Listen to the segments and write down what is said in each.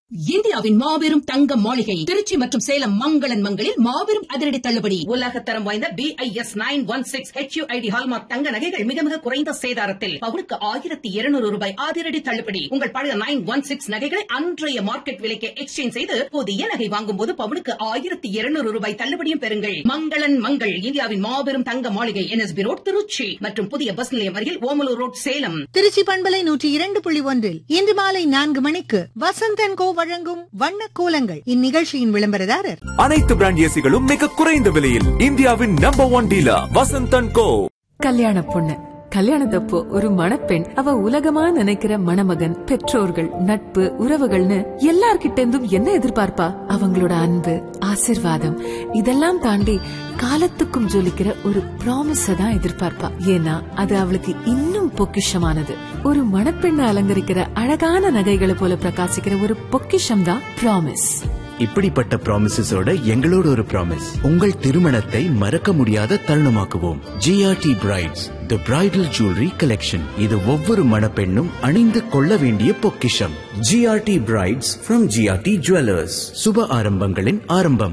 இந்தியாவின் மாபெரும் தங்க மாளிகை திருச்சி மற்றும் சேலம் மங்களன் மங்களில் மாபெரும் அதிரடி தள்ளுபடி உலக தரம் வாய்ந்த B I S nine one six H ID hallmark தங்க நகைகள் மிக மிக குறைந்த சேதாரத்தில் பவுனுக்கு ஆயிரத்தி இருநூறு ரூபாய் அதிரடி தள்ளுபடி உங்கள் பழைய நைன் ஒன் சிக்ஸ் நகைகளை அன்றைய மார்க்கெட் விலைக்கு எக்ஸ்சேஞ்ச் செய்து புதிய நகை வாங்கும் போது பவுனுக்கு ஆயிரத்தி இருநூறு ரூபாய் தள்ளுபடியும் பெறுங்கள் மங்களன் மங்கள் இந்தியாவின் மாபெரும் தங்க மாளிகை என்எஸ்பி ரோட் திருச்சி மற்றும் புதிய பஸ் நிலையம் அருகில் ஓமலூர் ரோட் சேலம் திருச்சி பண்பலை நூற்றி இரண்டு புள்ளி ஒன்றில் இன்று மாலை நான்கு மணிக்கு வசந்தன் கோ வழங்கும் வண்ண கோலங்கள் இந்நிகழ்ச்சியின் விளம்பரதாரர் அனைத்து பிராண்ட் ஏசிகளும் மிக குறைந்த விலையில் இந்தியாவின் number one dealer Vasanthan co கல்யாண பொண்ணு கல்யாணத்தப்போ ஒரு மணப்பெண் அவ உலகமா நினைக்கிற மணமகன் பெற்றோர்கள் நட்பு உறவுகள்னு எல்லார்கிட்ட இருந்தும் என்ன எதிர்பார்ப்பா அவங்களோட அன்பு ஆசிர்வாதம் இதெல்லாம் தாண்டி காலத்துக்கும் ஜொலிக்கிற ஒரு ப்ராமிஸ தான் எதிர்பார்ப்பா ஏன்னா அது அவளுக்கு இன்னும் பொக்கிஷமானது ஒரு மணப்பெண்ணை அலங்கரிக்கிற அழகான நகைகளை போல பிரகாசிக்கிற ஒரு பொக்கிஷம் தான் ப்ராமிஸ் இப்படிப்பட்ட ப்ராமிசஸோட எங்களோட ஒரு ப்ராமிஸ் உங்கள் திருமணத்தை மறக்க முடியாத தருணமாக்குவோம் GRT brides the bridal jewellery collection இது ஒவ்வொரு மணப்பெண்ணும் அணிந்து கொள்ள வேண்டிய பொக்கிஷம் GRT brides from GRT jewellers சுப ஆரம்பங்களின் ஆரம்பம்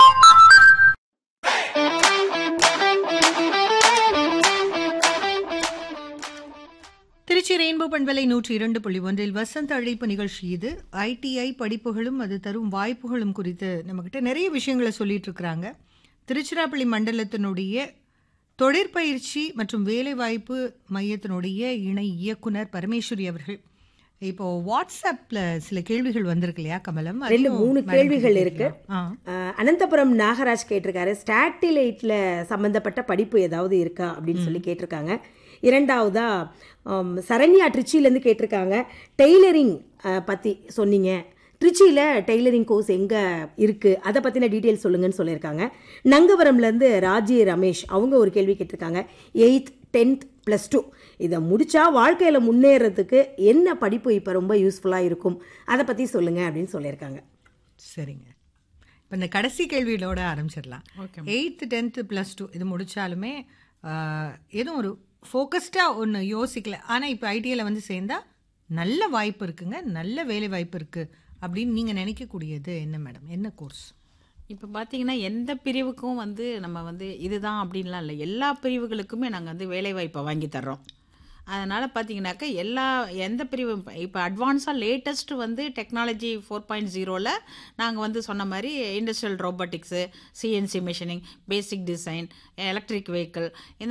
திருச்சி ரெயின்போ பண்பலை நூற்றி இரண்டு புள்ளி ஒன்றில் வசந்த அழைப்பு நிகழ்ச்சி இது ஐடிஐ படிப்புகளும் அது தரும் வாய்ப்புகளும் குறித்து நம்மக்கிட்ட நிறைய விஷயங்களை சொல்லிட்டு இருக்கிறாங்க திருச்சிராப்பள்ளி மண்டலத்தினுடைய தொழிற்பயிற்சி மற்றும் வேலைவாய்ப்பு மையத்தினுடைய இணை இயக்குனர் பரமேஸ்வரி அவர்கள் இப்போ வாட்ஸ்அப்ல சில கேள்விகள் வந்திருக்கு இல்லையா கமலம் ரெண்டு அதையும் மூணு madam கேள்விகள் கிட்ட இருக்கு கேட்கலாம். ஆ. அஹ், அனந்தபுரம் நாகராஜ் கேட்டிருக்காரு ஸ்டாட்டிலைட்ல சம்பந்தப்பட்ட படிப்பு ஏதாவது இருக்கா அப்படின்னு சொல்லி கேட்டிருக்காங்க இரண்டாவதா ஆம், சரண்யா ட்ரிச்சிலேருந்து கேட்டிருக்காங்க டெய்லரிங் அஹ், பத்தி சொன்னீங்க ட்ரிச்சியில் டெய்லரிங் கோர்ஸ் எங்கே இருக்குது அதை பற்றின டீட்டெயில் சொல்லுங்கன்னு சொல்லியிருக்காங்க நங்கவரம்லேருந்து ராஜி ரமேஷ் அவங்க ஒரு கேள்வி கேட்டிருக்காங்க எயித் டென்த் ப்ளஸ் டூ இதை முடிச்சா வாழ்க்கையில் முன்னேறதுக்கு என்ன படிப்பு இப்போ ரொம்ப யூஸ்ஃபுல்லாக இருக்கும் அதை பற்றி சொல்லுங்கள் அப்படின்னு சொல்லியிருக்காங்க சரிங்க இப்போ இந்த கடைசி கேள்வியோட ஆரம்பிச்சிடலாம் எயித்து டென்த்து ப்ளஸ் டூ இது முடிச்சாலுமே ஆஹ், எதுவும் ஒரு ஃபோக்கஸ்டாக ஒன்று யோசிக்கல ஆனால் இப்போ ஐடியில் வந்து சேர்ந்தா நல்ல வாய்ப்பு இருக்குங்க நல்ல வேலை வாய்ப்பு இருக்குது அப்படின்னு நீங்கள் நினைக்கக்கூடியது என்ன மேடம் என்ன கோர்ஸ் இப்போ பார்த்தீங்கன்னா எந்த பிரிவுக்கும் வந்து நம்ம வந்து இதுதான் அப்படின்லாம் இல்லை எல்லா பிரிவுகளுக்குமே நாங்கள் வந்து வேலைவாய்ப்பை வாங்கி தர்றோம் அதனால் பார்த்தீங்கன்னாக்கா எல்லா எந்த பிரிவு இப்போ அட்வான்ஸாக லேட்டஸ்ட்டு வந்து டெக்னாலஜி ஃபோர் பாயிண்ட் ஜீரோவில் நாங்கள் வந்து சொன்ன மாதிரி industrial robotics CNC machining basic design electric vehicle இந்த